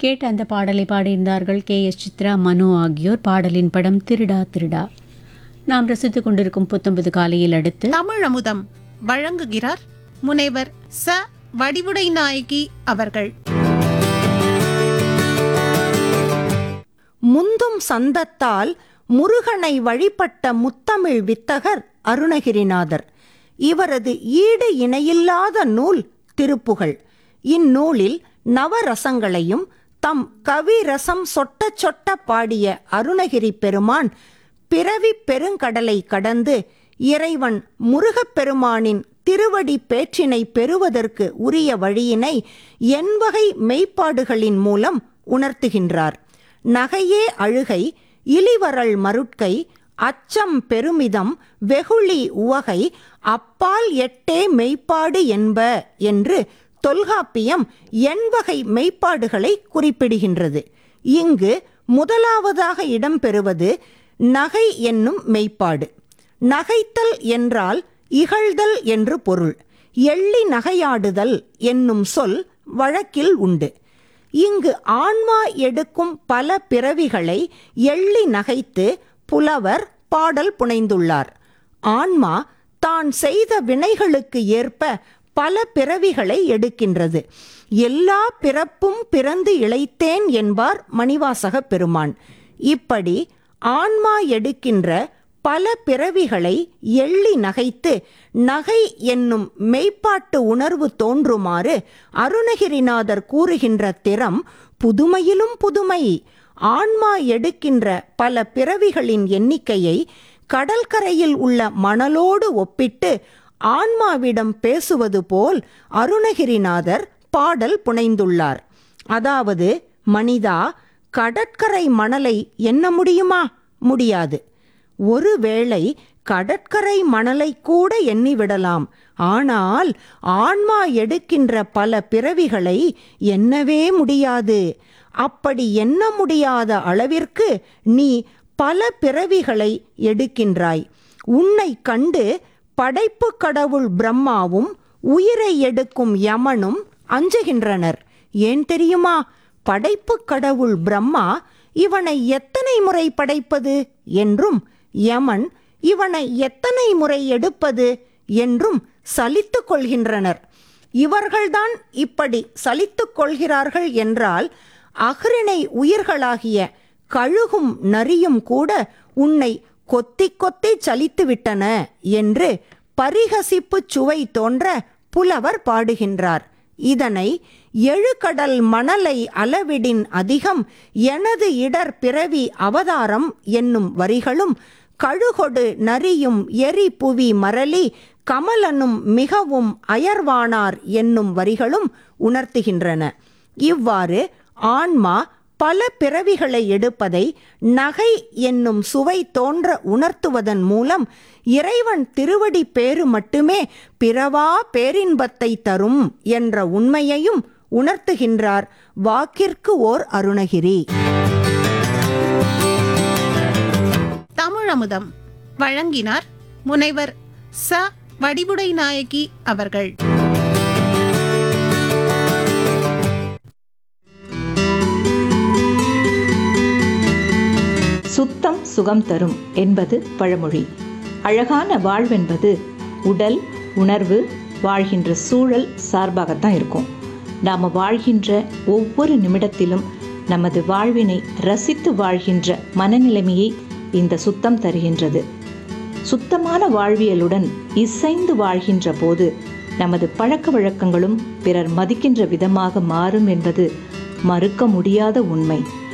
கேட்ட அந்த பாடலை பாடியிருந்தார்கள் கே எஸ் சித்ரா மனோ ஆகியோர் பாடலின் படம் திருடா திருடா நாம் ரசித்துக் கொண்டிருக்கும் புத்தம்பது காலையில் அடுத்து தமிழ் அமுதம் வழங்குகிறார் முனைவர் ச வடிவுடை நாயகி அவர்கள் முந்தும் சந்தத்தால் முருகனை வழிபட்ட முத்தமிழ் வித்தகர் அருணகிரிநாதர் இவரது ஈடு இணையில்லாத நூல் திருப்புகழ் இந்நூலில் நவரசங்களையும் தம் கவி ரசம் சொட்ட சொட்ட பாடிய அருணகிரி பெருமான் பிறவி பெருங்கடலை கடந்து இறைவன் முருகப்பெருமானின் திருவடி பேற்றினை பெறுவதற்கு உரிய வழியினை எண்வகை மெய்ப்பாடுகளின் மூலம் உணர்த்துகின்றார் நகையே அழுகை இலிவரல் மருட்கை அச்சம் பெருமிதம் வெகுளி உவகை அப்பால் எட்டே மெய்ப்பாடு என்ப என்று தொல்காப்பியம் எண்வகை மெய்ப்பாடுகளை குறிப்பிடுகின்றது இங்கு முதலாவதாக இடம்பெறுவது நகை என்னும் மெய்ப்பாடு நகைத்தல் என்றால் இகழ்தல் என்று பொருள் எள்ளி நகையாடுதல் என்னும் சொல் வழக்கில் உண்டு இங்கு ஆன்மா எடுக்கும் பல பிறவிகளை எள்ளி நகைத்து புலவர் பாடல் புனைந்துள்ளார் ஆன்மா தான் செய்த வினைகளுக்கு ஏற்ப பல பிறவிகளை எடுக்கின்றது எல்லா பிறப்பும் பிறந்து இளைத்தேன் என்பார் மணிவாசக பெருமான் இப்படி ஆன்மா எடுக்கின்ற பல பிறவிகளை எள்ளி நகைத்து நகை என்னும் மெய்ப்பாட்டு உணர்வு தோன்றுமாறு அருணகிரிநாதர் கூறுகின்ற திறம் புதுமையிலும் புதுமை ஆன்மா எடுக்கின்ற பல பிறவிகளின் எண்ணிக்கையை கடற்கரையில் உள்ள மணலோடு ஒப்பிட்டு ஆன்மாவிடம் பேசுவது போல் அருணகிரிநாதர் பாடல் புனைந்துள்ளார் அதாவது மனிதா கடற்கரை மணலை எண்ண முடியுமா முடியாது ஒருவேளை கடற்கரை மணலை கூட எண்ணிவிடலாம் ஆனால் ஆன்மா எடுக்கின்ற பல பிறவிகளை எண்ணவே முடியாது அப்படி எண்ண முடியாத அளவிற்கு நீ பல பிறவிகளை எடுக்கின்றாய் உன்னை கண்டு படைப்பு கடவுள் பிரம்மாவும் உயிரை எடுக்கும் யமனும் அஞ்சுகின்றனர் ஏன் தெரியுமா படைப்பு கடவுள் பிரம்மா இவனை எத்தனை முறை படைப்பது என்றும் யமன் இவனை எத்தனை முறை எடுப்பது என்றும் சலித்துக் கொள்கின்றனர் இவர்கள்தான் இப்படி சலித்துக் கொள்கிறார்கள் என்றால் அஃறிணை உயிர்களாகிய கழுகும் நரியும் கூட உன்னை கொத்தி கொத்தி சலித்து விட்டன என்று பரிகசிப்பு சுவை தோன்ற புலவர் பாடுகின்றார் இதனை எழுகடல் மணலை அளவிடின் அதிகம் எனது இடர் பிறவி அவதாரம் என்னும் வரிகளும் கழுகொடு நரியும் எரி புவி மரளி கமலனும் மிகவும் அயர்வானார் என்னும் வரிகளும் உணர்த்துகின்றன இவ்வாறு ஆன்மா பல பிறவிகளை எடுப்பதை நகை என்னும் சுவை தோன்ற உணர்த்துவதன் மூலம் இறைவன் திருவடி பேறு மட்டுமே பிறவா பேரின்பத்தை தரும் என்ற உண்மையையும் உணர்த்துகின்றார் வாக்கிற்கு ஓர் அருணகிரி தமிழ் அமுதம் வழங்கினார் முனைவர் ச வடிவுடை நாயகி அவர்கள் சுத்தம் சுகம் தரும் என்பது பழமொழி அழகான வாழ்வென்பது உடல் உணர்வு வாழ்கின்ற சூழல் சார்பாகத்தான் இருக்கும் நாம் வாழ்கின்ற ஒவ்வொரு நிமிடத்திலும் நமது வாழ்வினை ரசித்து வாழ்கின்ற மனநிலைமையை இந்த சுத்தம் தருகின்றது சுத்தமான வாழ்வியலுடன் இசைந்து வாழ்கின்ற போது நமது பழக்க வழக்கங்களும் பிறர் மதிக்கின்ற விதமாக மாறும் என்பது மறுக்க முடியாத உண்மை